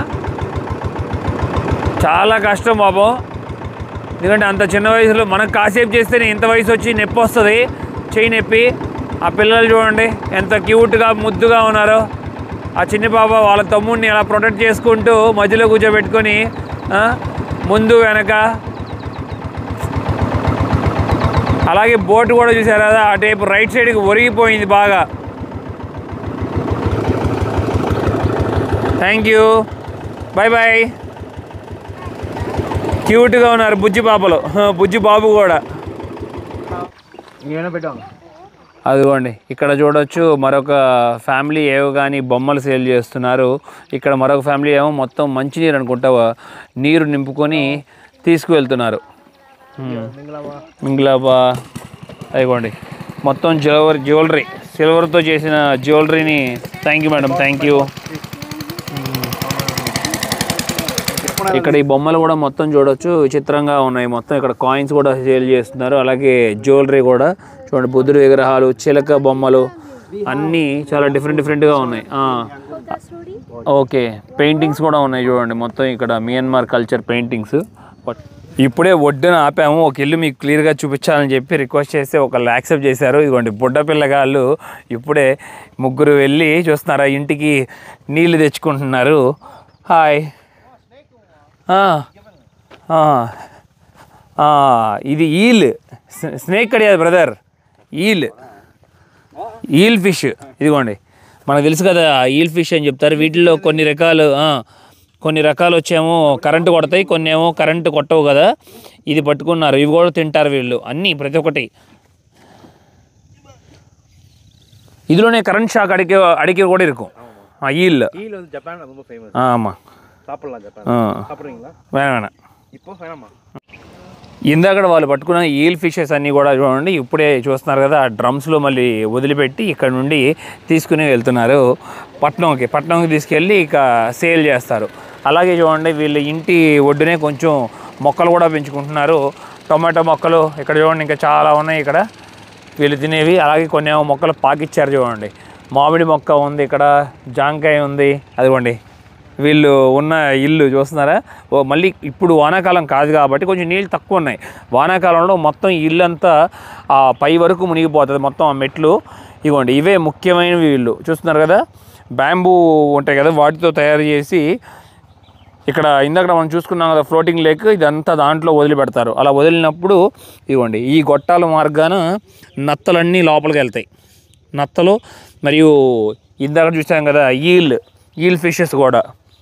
చాలా కష్టం పాపం ఎందుకంటే అంత చిన్న వయసులో మనకు కాసేపు చేస్తేనే ఇంత వయసు వచ్చి నొప్పి వస్తుంది చెయ్యి నొప్పి ఆ పిల్లలు చూడండి ఎంత క్యూట్గా ముద్దుగా ఉన్నారో ఆ చిన్న పాప వాళ్ళ తమ్ముడిని అలా ప్రొటెక్ట్ చేసుకుంటూ మధ్యలో కూర్చోబెట్టుకొని ఆ, ముందు వెనక అలాగే బోట్ కూడా చూసారు కదా అటువైపు రైట్ సైడ్కి ఒరిగిపోయింది బాగా థ్యాంక్ యూ బాయ్ బాయ్ క్యూట్గా ఉన్నారు బుజ్జి పాపలు హ, బుజ్జి బాబు కూడా ఏమైనా పెట్టాం అదిగోండి ఇక్కడ చూడొచ్చు మరొక ఫ్యామిలీ ఏవో కానీ బొమ్మలు సేల్ చేస్తున్నారు ఇక్కడ మరొక ఫ్యామిలీ ఏమో మొత్తం మంచినీరు అనుకుంటా నీరు నింపుకొని తీసుకువెళ్తున్నారు హ్మ్. మింగళవా మింగ్లాబా అదిగోండి మొత్తం జ్యువెలరీ జ్యువెలరీ సిల్వర్తో చేసిన జ్యువెలరీని thank you madam thank you ఇక్కడ ఈ బొమ్మలు కూడా మొత్తం చూడొచ్చు విచిత్రంగా ఉన్నాయి మొత్తం ఇక్కడ కాయిన్స్ కూడా సేల్ చేస్తున్నారు అలాగే జ్యువెలరీ కూడా చూడండి బుద్ధుడి విగ్రహాలు చిలక బొమ్మలు అన్నీ చాలా డిఫరెంట్ డిఫరెంట్గా ఉన్నాయి ఆ. ఓకే పెయింటింగ్స్ కూడా ఉన్నాయి చూడండి మొత్తం ఇక్కడ మియన్మార్ కల్చర్ పెయింటింగ్స్ ఇప్పుడే ఒడ్డున ఆపాము ఒక ఇల్లు మీకు క్లియర్గా చూపించాలని చెప్పి రిక్వెస్ట్ చేస్తే ఒకళ్ళు యాక్సెప్ట్ చేశారు ఇదిగోండి బుడ్డ పిల్లగాళ్ళు ఇప్పుడే ముగ్గురు వెళ్ళి చూస్తున్నారా ఇంటికి నీళ్లు తెచ్చుకుంటున్నారు హాయ్ ఆ, ఆ, ఆ, ఇది ఈల్ స్నే- స్నేక్ కడియాదు బ్రదర్ ఈల్ ఈల్ ఫిష్ ఇదిగోండి మనకు తెలుసు కదా ఈల్ ఫిష్ అని చెప్తారు వీటిల్లో కొన్ని రకాలు ఆ, కొన్ని రకాలు వచ్చేమో కరెంటు కొడతాయి కొన్ని ఏమో కరెంటు కొట్టవు కదా ఇది పట్టుకున్నారు ఇవి కూడా తింటారు వీళ్ళు అన్నీ ప్రతి ఒక్కటి இதுலோனே கரண்ட் ஷாக் அடிக்க அடிக்க கூட இருக்கும் ஆ ஈல் கீழே வந்து ஜப்பான் ரொம்ப ஃபேமஸ் ஆ ஆமாம் சாப்பிடலாம் ஜப்பான் ஆ சாப்பிட்றீங்களா வேணாம் வேணாம் இப்போ வேணாமா ఇందాక వాళ్ళు పట్టుకున్న ఈల్ ఫిషెస్ అన్నీ కూడా చూడండి ఇప్పుడే చూస్తున్నారు కదా ఆ డ్రమ్స్లో మళ్ళీ వదిలిపెట్టి ఇక్కడ నుండి తీసుకుని వెళ్తున్నారు పట్నంకి పట్నంకి తీసుకెళ్ళి ఇక సేల్ చేస్తారు అలాగే చూడండి వీళ్ళు ఇంటి ఒడ్డునే కొంచెం మొక్కలు కూడా పెంచుకుంటున్నారు టొమాటో మొక్కలు ఇక్కడ చూడండి ఇంకా చాలా ఉన్నాయి ఇక్కడ వీళ్ళు తినేవి అలాగే కొన్ని ఏమో మొక్కలు పాకిచ్చారు చూడండి మామిడి మొక్క ఉంది ఇక్కడ జాంకాయ ఉంది అదిగోండి వీళ్ళు ఉన్న ఇల్లు చూస్తున్నారా ఓ మళ్ళీ ఇప్పుడు వానాకాలం కాదు కాబట్టి కొంచెం నీళ్ళు తక్కువ ఉన్నాయి వానాకాలంలో మొత్తం ఇల్లు అంతా ఆ పై వరకు మునిగిపోతుంది మొత్తం ఆ మెట్లు ఇవ్వండి ఇవే ముఖ్యమైనవి వీళ్ళు చూస్తున్నారు కదా బ్యాంబూ ఉంటాయి కదా వాటితో తయారు చేసి ఇక్కడ ఇందాక మనం చూసుకున్నాం కదా ఫ్లోటింగ్ లేక్ ఇదంతా దాంట్లో వదిలిపెడతారు అలా వదిలినప్పుడు ఇవ్వండి ఈ గొట్టాల మార్గాన నత్తలన్నీ లోపలికి వెళ్తాయి నత్తలు మరియు ఇందాక చూసాం కదా ఈల్ ఈల్ ఫిషెస్ కూడా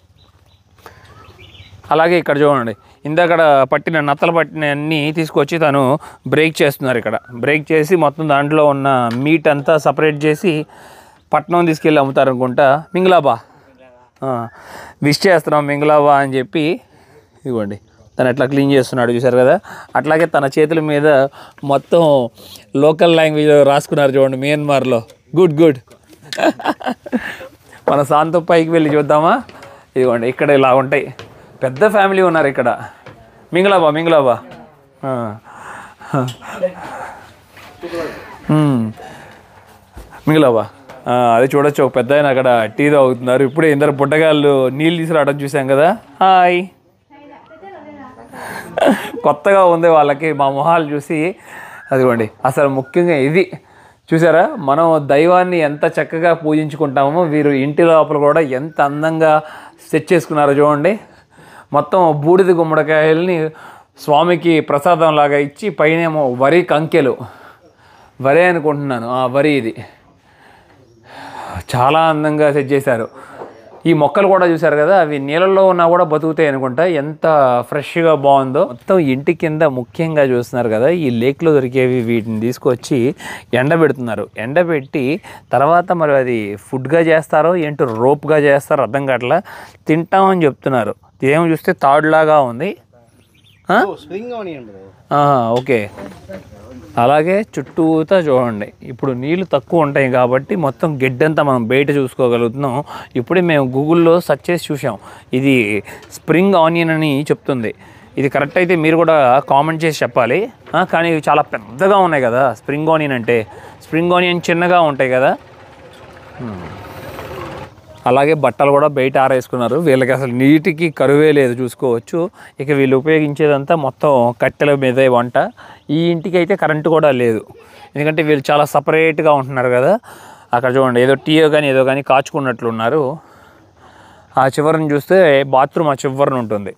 అలాగే ఇక్కడ చూడండి ఇందాక పట్టిన నత్తలు పట్టిన అన్నీ తీసుకొచ్చి తను బ్రేక్ చేస్తున్నారు ఇక్కడ బ్రేక్ చేసి మొత్తం దాంట్లో ఉన్న మీట్ అంతా సపరేట్ చేసి పట్నం తీసుకెళ్ళి అమ్ముతారు అనుకుంటా మింగ్లాబా విష్ చేస్తున్నాం మింగ్లాబా అని చెప్పి ఇవ్వండి తను ఎట్లా క్లీన్ చేస్తున్నాడు చూసారు కదా అట్లాగే తన చేతుల మీద మొత్తం లోకల్ లాంగ్వేజ్ రాసుకున్నారు చూడండి మియన్మార్లో గుడ్ గుడ్ మన సాంతం పైకి వెళ్ళి చూద్దామా ఇదిగోండి ఇక్కడ ఇలా ఉంటాయి పెద్ద ఫ్యామిలీ ఉన్నారు ఇక్కడ మింగలాబా మింగలాబా ఆ. మ్మ్. మింగలాబా ఆ, అది చూడొచ్చు ఒక పెద్ద ఆయన అక్కడ టీ తాగుతున్నారు ఇప్పుడే ఇందరు పుట్టగాళ్ళు నీళ్ళు తీసుకురావడం చూసాం కదా హాయ్ కొత్తగా ఉంది వాళ్ళకి మా మొహాలు చూసి అదిగోండి అసలు ముఖ్యంగా ఇది చూసారా మనం దైవాన్ని ఎంత చక్కగా పూజించుకుంటామో వీరు ఇంటి లోపల కూడా ఎంత అందంగా సెట్ చేసుకున్నారో చూడండి మొత్తం బూడిద గుమ్మడికాయల్ని స్వామికి ప్రసాదం లాగా ఇచ్చి పైనేమో వరి కంకెలు వరి అనుకుంటున్నాను ఆ వరి ఇది చాలా అందంగా సెట్ చేశారు ఈ మొక్కలు కూడా చూసారు కదా అవి నీళ్ళల్లో ఉన్నా కూడా బతుకుతాయి అనుకుంటా ఎంత ఫ్రెష్గా బాగుందో మొత్తం ఇంటి కింద ముఖ్యంగా చూస్తున్నారు కదా ఈ లేక్లో దొరికేవి వీటిని తీసుకొచ్చి ఎండబెడుతున్నారు ఎండబెట్టి తర్వాత మరి అది ఫుడ్గా చేస్తారో ఏంటో రోప్గా చేస్తారో అర్థం కావట్లా తింటామని చెప్తున్నారు ఇదేమో చూస్తే తాడులాగా ఉంది ఆ? స్ప్రింగ్ ఆనియన్ బ్రో ఆహా, ఓకే అలాగే చుట్టూతా చూడండి ఇప్పుడు నీళ్ళు తక్కువ ఉంటాయి కాబట్టి మొత్తం గెడ్డంతా మనం బయట చూసుకోగలుగుతున్నాం ఇప్పుడే మేము గూగుల్లో సెర్చ్ చేసి చూసాం ఇది స్ప్రింగ్ ఆనియన్ అని చెప్తుంది ఇది కరెక్ట్ అయితే మీరు కూడా కామెంట్ చేసి చెప్పాలి ఆ, కానీ ఇవి చాలా పెద్దగా ఉన్నాయి కదా స్ప్రింగ్ ఆనియన్ అంటే స్ప్రింగ్ ఆనియన్ చిన్నగా ఉంటాయి కదా అలాగే బట్టలు కూడా బయట ఆరేసుకున్నారు వీళ్ళకి అసలు నీటికి కరువే లేదు చూసుకోవచ్చు ఇక వీళ్ళు ఉపయోగించేదంతా మొత్తం కట్టెల మీదే వంట ఈ ఇంటికి అయితే కరెంటు కూడా లేదు ఎందుకంటే వీళ్ళు చాలా సపరేట్గా ఉంటున్నారు కదా అక్కడ చూడండి ఏదో టీ కానీ ఏదో కానీ కాచుకున్నట్లు ఉన్నారు ఆ చివరిని చూస్తే బాత్రూమ్ ఆ చివరిని ఉంటుంది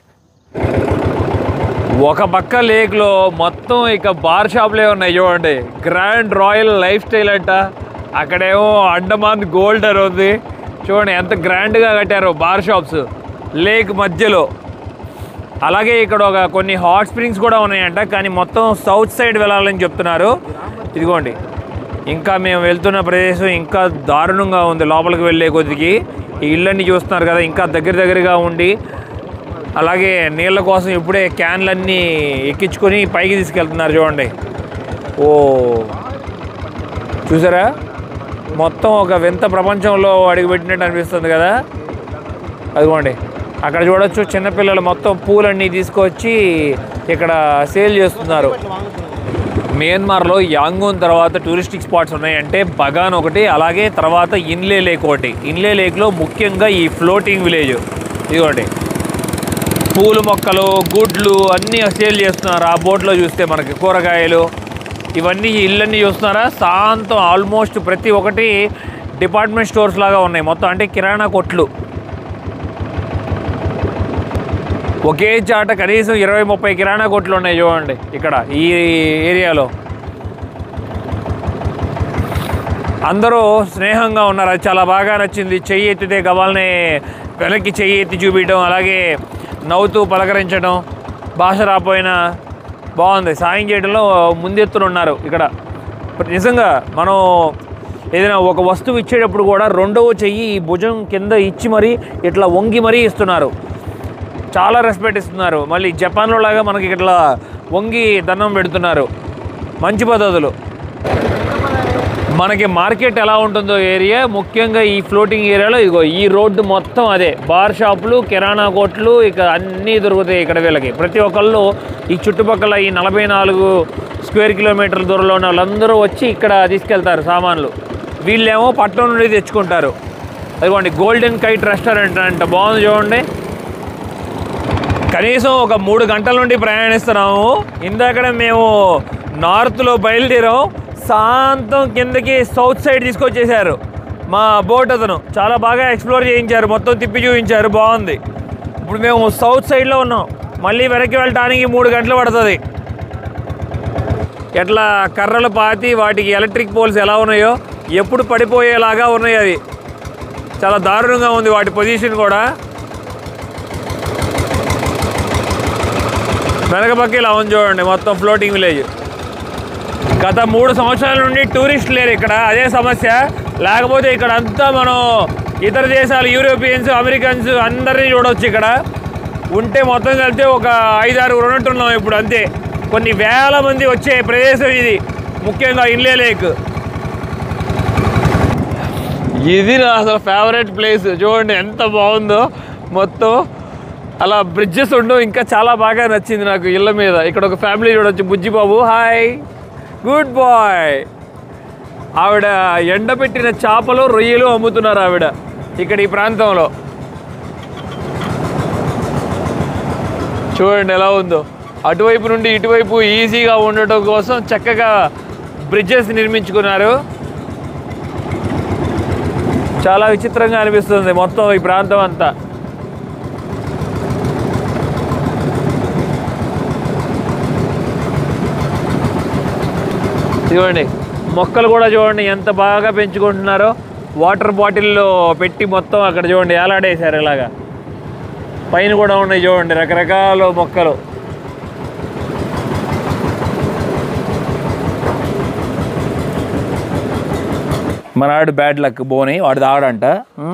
ఒక పక్క లేక్లో మొత్తం ఇక బార్ షాప్లే ఉన్నాయి చూడండి గ్రాండ్ రాయల్ లైఫ్ స్టైల్ అంట అక్కడేమో అండమాన్ గోల్డ్ అని ఉంది చూడండి ఎంత గ్రాండ్గా కట్టారో బార్ షాప్స్ లేక్ మధ్యలో అలాగే ఇక్కడ ఒక కొన్ని హాట్ స్ప్రింగ్స్ కూడా ఉన్నాయంట కానీ మొత్తం సౌత్ సైడ్ వెళ్ళాలని చెప్తున్నారు ఇదిగోండి ఇంకా మేము వెళ్తున్న ప్రదేశం ఇంకా దారుణంగా ఉంది లోపలికి వెళ్ళే కొద్దికి ఈ ఇళ్ళన్నీ చూస్తున్నారు కదా ఇంకా దగ్గర దగ్గరగా ఉండి అలాగే నీళ్ళ కోసం ఇప్పుడే క్యాన్లన్నీ ఎక్కించుకొని పైకి తీసుకెళ్తున్నారు చూడండి ఓ చూసారా మొత్తం ఒక వింత ప్రపంచంలో అడుగుపెట్టినట్టు అనిపిస్తుంది కదా అదిగోండి అక్కడ చూడొచ్చు చిన్నపిల్లలు మొత్తం పూలన్నీ తీసుకొచ్చి ఇక్కడ సేల్ చేస్తున్నారు మియన్మార్లో యాంగూన్ తర్వాత టూరిస్టిక్ స్పాట్స్ ఉన్నాయంటే బగాన్ ఒకటి అలాగే తర్వాత ఇన్లే లేక్ ఒకటి ఇన్లే లేక్లో ముఖ్యంగా ఈ ఫ్లోటింగ్ విలేజ్ ఇదిగోండి పూల మొక్కలు గుడ్లు అన్నీ సేల్ చేస్తున్నారు ఆ బోట్లో చూస్తే మనకి కూరగాయలు ఇవన్నీ ఈ ఇళ్ళన్నీ చూస్తున్నారా శాంతం ఆల్మోస్ట్ ప్రతి ఒక్కటి డిపార్ట్మెంట్ స్టోర్స్ లాగా ఉన్నాయి మొత్తం అంటే కిరాణా కొట్లు ఒకే చాట కనీసం ఇరవై ముప్పై కిరాణా కొట్లు ఉన్నాయి చూడండి ఇక్కడ ఈ ఏరియాలో అందరూ స్నేహంగా ఉన్నారు అది చాలా బాగా నచ్చింది చెయ్యి ఎత్తితే గవాల్ని వెనక్కి చెయ్యి ఎత్తి చూపించడం అలాగే నవ్వుతూ పలకరించడం భాష రాపోయినా బాగుంది సాయం చేయడంలో ముందెత్తున ఉన్నారు ఇక్కడ నిజంగా మనం ఏదైనా ఒక వస్తువు ఇచ్చేటప్పుడు కూడా రెండవ చెయ్యి ఈ భుజం కింద ఇచ్చి మరీ ఇట్లా వంగి మరీ ఇస్తున్నారు చాలా రెస్పెక్ట్ ఇస్తున్నారు మళ్ళీ జపాన్లో లాగా మనకి ఇట్లా వంగి దండం పెడుతున్నారు మంచి పద్ధతులు మనకి మార్కెట్ ఎలా ఉంటుందో ఏరియా ముఖ్యంగా ఈ ఫ్లోటింగ్ ఏరియాలో ఇదిగో ఈ రోడ్డు మొత్తం అదే బార్ షాపులు కిరాణా కొట్లు ఇక అన్నీ దొరుకుతాయి ఇక్కడ వీళ్ళకి ప్రతి ఒక్కళ్ళు ఈ చుట్టుపక్కల ఈ నలభై నాలుగు స్క్వేర్ కిలోమీటర్ల దూరంలో ఉన్న వాళ్ళందరూ వచ్చి ఇక్కడ తీసుకెళ్తారు సామాన్లు వీళ్ళేమో పట్టణం నుండి తెచ్చుకుంటారు అదిగోండి గోల్డెన్ కైట్ రెస్టారెంట్ అంట బాగుంది చూడండి కనీసం ఒక మూడు గంటల నుండి ప్రయాణిస్తున్నాము ఇందాకనే మేము నార్త్లో బయలుదేరాం శాంతం కిందకి సౌత్ సైడ్ తీసుకొచ్చేసారు మా బోట్ అతను చాలా బాగా ఎక్స్ప్లోర్ చేయించారు మొత్తం తిప్పి చూపించారు బాగుంది ఇప్పుడు మేము సౌత్ సైడ్లో ఉన్నాం మళ్ళీ వెనక్కి వెళ్ళటానికి మూడు గంటలు పడుతుంది ఎట్లా కర్రలు పాతి వాటికి ఎలక్ట్రిక్ పోల్స్ ఎలా ఉన్నాయో ఎప్పుడు పడిపోయేలాగా ఉన్నాయి అవి చాలా దారుణంగా ఉంది వాటి పొజిషన్ కూడా వెనక పక్క ఇలా ఉంది చూడండి మొత్తం ఫ్లోటింగ్ విలేజ్ గత మూడు సంవత్సరాల నుండి టూరిస్ట్ లేరు ఇక్కడ అదే సమస్య లేకపోతే ఇక్కడ అంతా మనం ఇతర దేశాలు యూరోపియన్స్ అమెరికన్స్ అందరినీ చూడవచ్చు ఇక్కడ ఉంటే మొత్తం కలిపితే ఒక ఐదారు ఉన్నట్టున్నాం ఇప్పుడు అంతే కొన్ని వేల మంది వచ్చే ప్రదేశం ఇది ముఖ్యంగా ఇన్లే లేక్ ఇది నా అసలు ఫేవరెట్ ప్లేస్ చూడండి ఎంత బాగుందో మొత్తం అలా బ్రిడ్జెస్ ఉండవు ఇంకా చాలా బాగా నచ్చింది నాకు ఇళ్ళ మీద ఇక్కడ ఒక ఫ్యామిలీ చూడొచ్చు బుజ్జిబాబు హాయ్ గుడ్ బాయ్ ఆవిడ ఎండబెట్టిన చేపలు రొయ్యలు అమ్ముతున్నారు ఆవిడ ఇక్కడ ఈ ప్రాంతంలో చూడండి ఎలా ఉందో అటువైపు నుండి ఇటువైపు ఈజీగా ఉండటం కోసం చక్కగా బ్రిడ్జెస్ నిర్మించుకున్నారు చాలా విచిత్రంగా అనిపిస్తుంది మొత్తం ఈ ప్రాంతం అంతా చూడండి మొక్కలు కూడా చూడండి ఎంత బాగా పెంచుకుంటున్నారో వాటర్ బాటిల్లో పెట్టి మొత్తం అక్కడ చూడండి ఏలాడేశారు ఇలాగా పైన కూడా ఉన్నాయి చూడండి రకరకాల మొక్కలు మన ఆడు బ్యాడ్ లక్ బోని వాడు తాగడంట ఉం?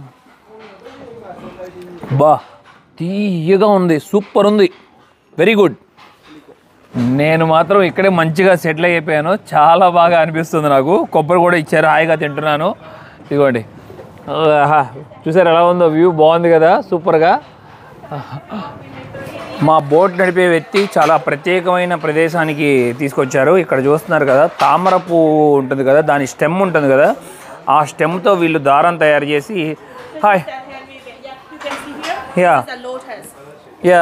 బా తీయగా ఉంది సూపర్ ఉంది వెరీ గుడ్ నేను మాత్రం ఇక్కడే మంచిగా సెటిల్ అయిపోయాను చాలా బాగా అనిపిస్తుంది నాకు కొబ్బరి కూడా ఇచ్చారు హాయిగా తింటున్నాను ఇదిగోండి ఆహా, చూసారు ఎలా ఉందో వ్యూ బాగుంది కదా సూపర్గా మా బోట్ నడిపే వ్యక్తి చాలా ప్రత్యేకమైన ప్రదేశానికి తీసుకొచ్చారు ఇక్కడ చూస్తున్నారు కదా తామర పువ్వు ఉంటుంది కదా దాని స్టెమ్ ఉంటుంది కదా ఆ స్టెమ్తో వీళ్ళు దారం తయారు చేసి hi Yeah, you can see here. Yeah. It's a lotus. Yeah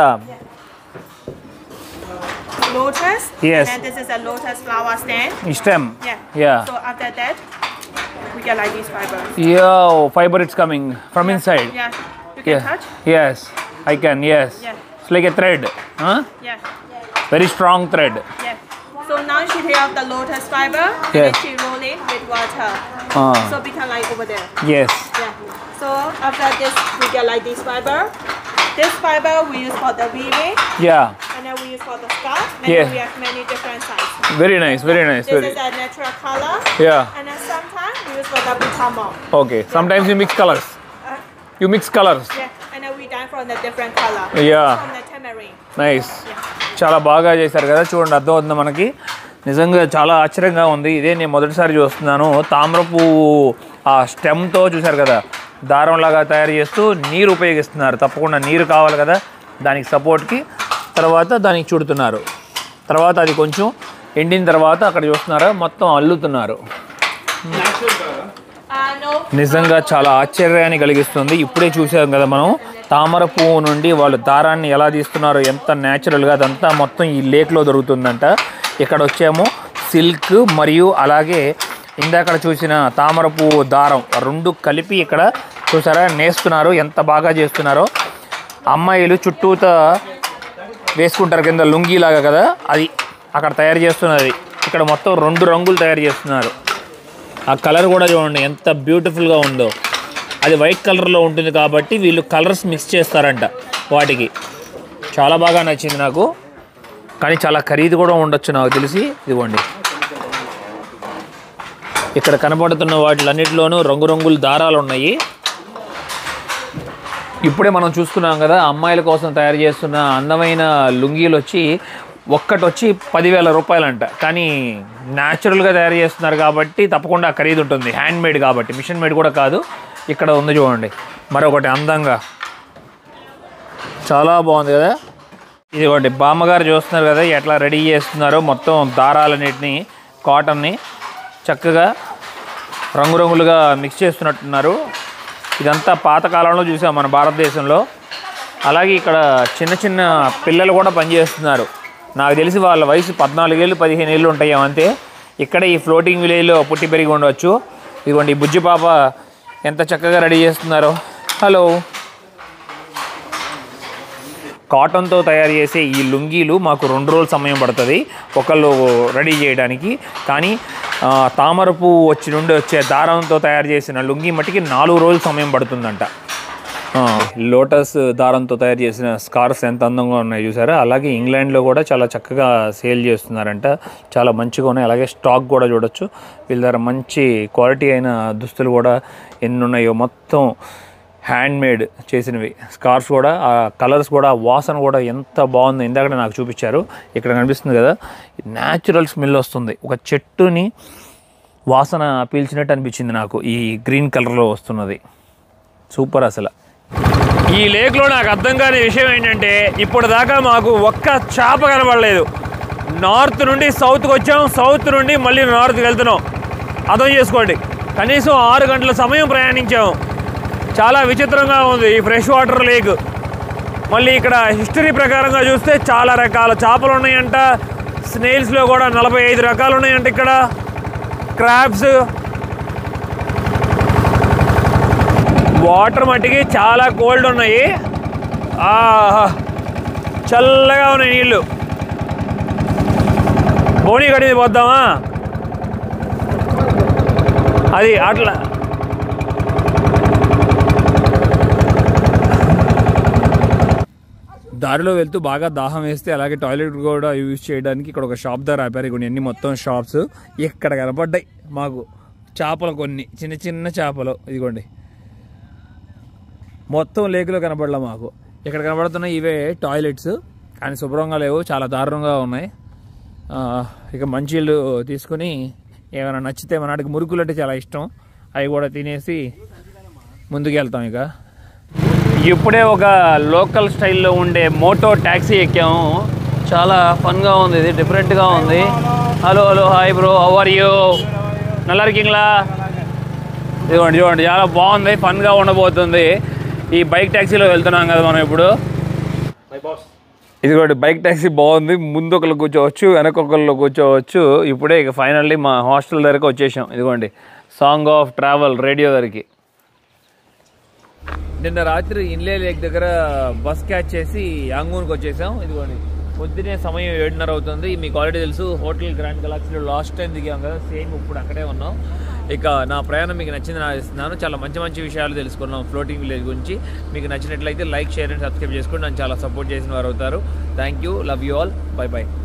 Lotus. Yes. And this is a lotus flower stand. ఈ stem Yeah. Yeah So after that, we get like these fibers. Yeah fibre it's coming from inside Yeah. You can Yeah. touch. Yes, I can. Yes. Yeah. It's like a thread. Huh? Yeah. Very strong thread. Yeah. So now she take out the lotus fiber and Yes. then she roll it with water. Ah. So become like over there. Yes. Yeah. So after this, we get like this fiber. This fiber we use for the weaving, Yeah. and then we use for the scarf, and Yeah. then we have many different sizes. Very nice. Very nice. This Very. is a natural color, Yeah. and then sometimes we use for the butamo. Okay. Sometimes you mix colors. Uh, You mix colors. yeah, and then we dye from the different color. Yeah. From the tamarind. Nice చాలా బాగా చేశారు కదా చూడండి అర్థం అవుతుంది మనకి నిజంగా చాలా ఆశ్చర్యంగా ఉంది ఇదే నేను మొదటిసారి చూస్తున్నాను తామ్రపు ఆ స్టెమ్తో చూశారు కదా దారంలాగా తయారు చేస్తూ నీరు ఉపయోగిస్తున్నారు తప్పకుండా నీరు కావాలి కదా దానికి సపోర్ట్కి తర్వాత దానికి చుడుతున్నారు తర్వాత అది కొంచెం ఎండిన తర్వాత అక్కడ చూస్తున్నారా మొత్తం అల్లుతున్నారు Uh, no. నిజంగా చాలా ఆశ్చర్యాన్ని కలిగిస్తుంది ఇప్పుడే చూసాం కదా మనం తామర పువ్వు నుండి వాళ్ళు దారాన్ని ఎలా తీస్తున్నారో ఎంత న్యాచురల్గా అదంతా మొత్తం ఈ లేక్లో దొరుకుతుందంట ఇక్కడ వచ్చేమో సిల్క్ మరియు అలాగే ఇందాక చూసిన తామర పువ్వు దారం రెండు కలిపి ఇక్కడ చూసారా నేస్తున్నారు ఎంత బాగా చేస్తున్నారో అమ్మాయిలు చుట్టూత వేసుకుంటారు కింద లుంగీలాగా కదా అది అక్కడ తయారు చేస్తున్నది ఇక్కడ మొత్తం రెండు రంగులు తయారు చేస్తున్నారు ఆ కలర్ కూడా చూడండి ఎంత బ్యూటిఫుల్గా ఉందో అది వైట్ కలర్లో ఉంటుంది కాబట్టి వీళ్ళు కలర్స్ మిక్స్ చేస్తారంట వాటికి చాలా బాగా నచ్చింది నాకు కానీ చాలా ఖరీదు కూడా ఉండొచ్చు నాకు తెలిసి ఇదిగోండి ఇక్కడ కనపడుతున్న వాటిలన్నిటిలోనూ రంగురంగుల దారాలు ఉన్నాయి ఇప్పుడే మనం చూసుకున్నాం కదా అమ్మాయిల కోసం తయారు చేస్తున్న అందమైన లుంగీలు వచ్చి ఒక్కటి వచ్చి పదివేల రూపాయలంట కానీ న్యాచురల్గా తయారు చేస్తున్నారు కాబట్టి తప్పకుండా ఖరీదు ఉంటుంది హ్యాండ్ మేడ్ కాబట్టి మిషన్ మేడ్ కూడా కాదు ఇక్కడ ఉంది చూడండి మరొకటి అందంగా చాలా బాగుంది కదా ఇది ఒకటి బామ్మగారు చూస్తున్నారు కదా ఎట్లా రెడీ చేస్తున్నారో మొత్తం దారాలన్నిటిని కాటన్ని చక్కగా రంగురంగులుగా మిక్స్ చేస్తున్నట్టున్నారు ఇదంతా పాతకాలంలో చూసాం మన భారతదేశంలో అలాగే ఇక్కడ చిన్న చిన్న పిల్లలు కూడా పనిచేస్తున్నారు నాకు తెలిసి వాళ్ళ వయసు పద్నాలుగేళ్ళు పదిహేను ఏళ్ళు ఉంటాయేమో అంతే ఇక్కడ ఈ ఫ్లోటింగ్ విలేజ్లో పుట్టి పెరిగి ఉండవచ్చు ఇదిగోండి ఈ బుజ్జి పాప ఎంత చక్కగా రెడీ చేస్తున్నారో హలో కాటన్తో తయారు చేసే ఈ లుంగీలు మాకు రెండు రోజులు సమయం పడుతుంది ఒకళ్ళు రెడీ చేయడానికి కానీ ఆ, తామర పువ్వు వచ్చి నుండి వచ్చే దారంతో తయారు చేసిన లుంగీ మట్టికి నాలుగు రోజులు సమయం పడుతుందంట ఆ, లోటస్ దారంతో తయారు చేసిన స్కార్ఫ్స్ ఎంత అందంగా ఉన్నాయి చూసారా అలాగే ఇంగ్లాండ్లో కూడా చాలా చక్కగా సేల్ చేస్తున్నారంట చాలా మంచిగా ఉన్నాయి అలాగే స్టాక్ కూడా చూడొచ్చు వీళ్ళ దగ్గర మంచి క్వాలిటీ అయిన దుస్తులు కూడా ఎన్ని ఉన్నాయో మొత్తం హ్యాండ్ మేడ్ చేసినవి స్కార్ఫ్స్ కూడా ఆ కలర్స్ కూడా ఆ వాసన కూడా ఎంత బాగుందో ఇందాక నాకు చూపించారు ఇక్కడ కనిపిస్తుంది కదా న్యాచురల్ స్మెల్ వస్తుంది ఒక చెట్టుని వాసన పీల్చినట్టు అనిపించింది నాకు ఈ గ్రీన్ కలర్లో వస్తున్నది సూపర్ అసలు ఈ లేక్లో నాకు అర్థం కాని విషయం ఏంటంటే ఇప్పుడు దాకా మాకు ఒక్క చేప కనబడలేదు నార్త్ నుండి సౌత్కి వచ్చాం సౌత్ నుండి మళ్ళీ నార్త్కి వెళ్తున్నాం అర్థం చేసుకోండి కనీసం ఆరు గంటల సమయం ప్రయాణించాము చాలా విచిత్రంగా ఉంది ఈ ఫ్రెష్ వాటర్ లేక్ మళ్ళీ ఇక్కడ హిస్టరీ ప్రకారంగా చూస్తే చాలా రకాల చేపలు ఉన్నాయంట స్నేల్స్లో కూడా నలభై ఐదు రకాలు ఉన్నాయంట ఇక్కడ క్రాబ్స్ వాటర్ మట్టికి చాలా కోల్డ్ ఉన్నాయి ఆహా చల్లగా ఉన్నాయి నీళ్ళు బోని గడి పోద్దామా అది అట్లా దారిలో వెళ్తూ బాగా దాహం వేస్తే అలాగే టాయిలెట్ కూడా యూజ్ చేయడానికి ఇక్కడ ఒక షాప్ దగ్గర ఆపారు ఇక్కడ అన్ని మొత్తం షాప్స్ ఇక్కడ కనపడ్డాయి మాకు చేపలు కొన్ని చిన్న చిన్న చేపలు ఇదిగోండి మొత్తం లేకులో కనపడలే మాకు ఇక్కడ కనపడుతున్న ఇవే టాయిలెట్స్ కానీ శుభ్రంగా లేవు చాలా దారుణంగా ఉన్నాయి ఆ, ఇక మంచిళ్ళు తీసుకుని ఏమైనా నచ్చితే మన నాటికి మురుకులు అంటే చాలా ఇష్టం అవి కూడా తినేసి ముందుకు వెళ్తాం ఇక ఇప్పుడే ఒక లోకల్ స్టైల్లో ఉండే మోటో ట్యాక్సీ ఎక్కాము చాలా ఫన్గా ఉంది ఇది డిఫరెంట్గా ఉంది hello hello hi bro how are you నల్లా இருக்கீங்களா ఇదిగోండి చూడండి చాలా బాగుంది ఫన్గా ఉండబోతుంది ఈ బైక్ ట్యాక్సీలో వెళ్తున్నాం కదా మనం ఇప్పుడు మై బాస్ ఇదిగోండి బైక్ ట్యాక్సీ బాగుంది ముందు ఒకళ్ళు కూర్చోవచ్చు వెనక ఒకళ్ళు కూర్చోవచ్చు ఇప్పుడే ఇక ఫైనల్లీ మా హాస్టల్ దగ్గరకు వచ్చేసాం ఇదిగోండి సాంగ్ ఆఫ్ ట్రావెల్ రేడియో దగ్గరికి నిన్న రాత్రి ఇన్లే లేక్ దగ్గర బస్ క్యాచ్ చేసి యాంగూన్కి వచ్చేసాం ఇదిగోండి పొద్దునే సమయం ఏడున్నర అవుతుంది మీకు ఆల్రెడీ తెలుసు హోటల్ గ్రాండ్ గెలాక్సీలో లాస్ట్ టైం దిగాం కదా సేమ్ ఇప్పుడు అక్కడే ఉన్నాం ఇక నా ప్రయాణం మీకు నచ్చింది నా ఆశిస్తున్నాను చాలా మంచి మంచి విషయాలు తెలుసుకున్నాం ఫ్లోటింగ్ విలేజ్ గురించి మీకు నచ్చినట్లయితే లైక్ షేర్ అండ్ సబ్స్క్రైబ్ చేసుకుని నన్ను చాలా సపోర్ట్ చేసిన వారు అవుతారు thank you love you all bye by